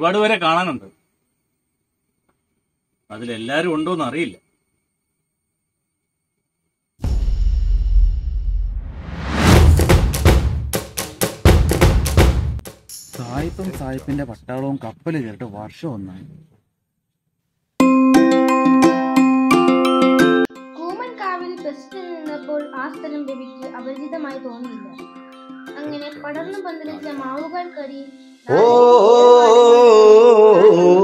ഒരുപാട് പേരെ കാണാനുണ്ട് അതിലെല്ലാരും ഉണ്ടോന്ന് അറിയില്ല സായിപ്പും സായിപ്പിന്റെ പട്ടാളവും കപ്പല് ചേർത്ത് വർഷം ഒന്നായി കൂമൻകാവിൽ ബസ്സിൽ നിന്നപ്പോൾ ആ സ്ഥലം രവിക്ക് അപരിചിതമായി തോന്നിയില്ല അങ്ങനെ പടർന്നു പന്തലിച്ച മാവുകൾക്കടിയിൽ ഓ